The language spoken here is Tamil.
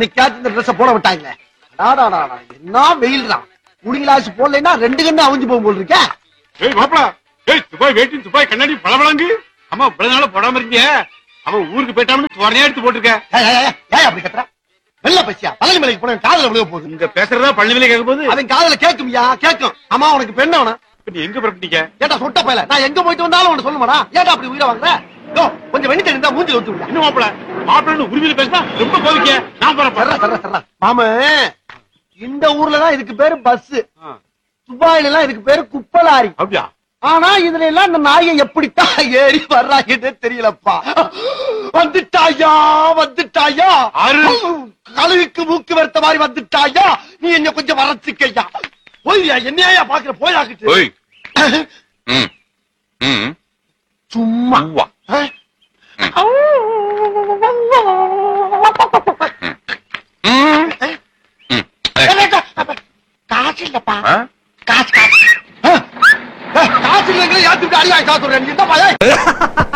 இன்னைக்காச்சும் இந்த ட்ரெஸ் போட விட்டாங்க டாடாடாடா, என்ன வெயில் தான் குடிங்களாச்சு போடலைன்னா ரெண்டு கண்ணு அவிஞ்சு போகும் போல் இருக்க ஏய் மாப்பிள ஏய் துபாய் வேட்டி துபாய் கண்ணாடி பளபளங்கு அம்மா இவ்வளவு நாளா போடாம இருக்கீங்க அவன் ஊருக்கு போயிட்டான்னு துவரையா எடுத்து போட்டிருக்க ஏய், ஏய், ஏய், ஏய் அப்படி கத்துற வெள்ள பசியா பழனி மலைக்கு போன காதல விழுக போகுது இங்க பேசுறதா பழனிவில கேட்க போது அவன் காதல கேட்கும்யா கேட்கும் அம்மா உனக்கு பெண்ண அவன நீ எங்க புறப்பட்டீங்க ஏட்டா சொட்ட பயல நான் எங்க போயிட்டு வந்தாலும் உனக்கு சொல்லுமாடா ஏட்டா அப்படி உயிரை வாங்குற யோ, கொஞ்சம் வெண்ணி தெரிந்தா மூஞ்சி ஊத்தி விடுங்க இன்னும் மாப்பிள மாப்பிள்ளன்னு உரிமையில பேசினா ரொம்ப கோவிக்க நான் போறேன் தர்றா தர்றா தர்றா மாம இந்த ஊர்ல தான் இதுக்கு பேரு பஸ் துபாயில எல்லாம் இதுக்கு பேரு குப்பலாரி அப்படியா ஆனா இதுல எல்லாம் இந்த நாயை எப்படித்தான் ஏறி வர்றாங்கன்னு தெரியலப்பா வந்துட்டாயா வந்துட்டாயா ஆறு. கழுகுக்கு மூக்கு வெறுத்த மாதிரி வந்துட்டாயா நீ என்ன கொஞ்சம் வரச்சுக்கையா போய்யா என்னையா பாக்குற போயாக்கிட்டு ஓய் ம் ம் சும்மா உவ்வா ஆ? ம் ம் காசு இல்லப்பா ஆ காசு காசு காசு இல்லைங்களா யாத்துக்கு அடியா காசு ரெண்டு பாயா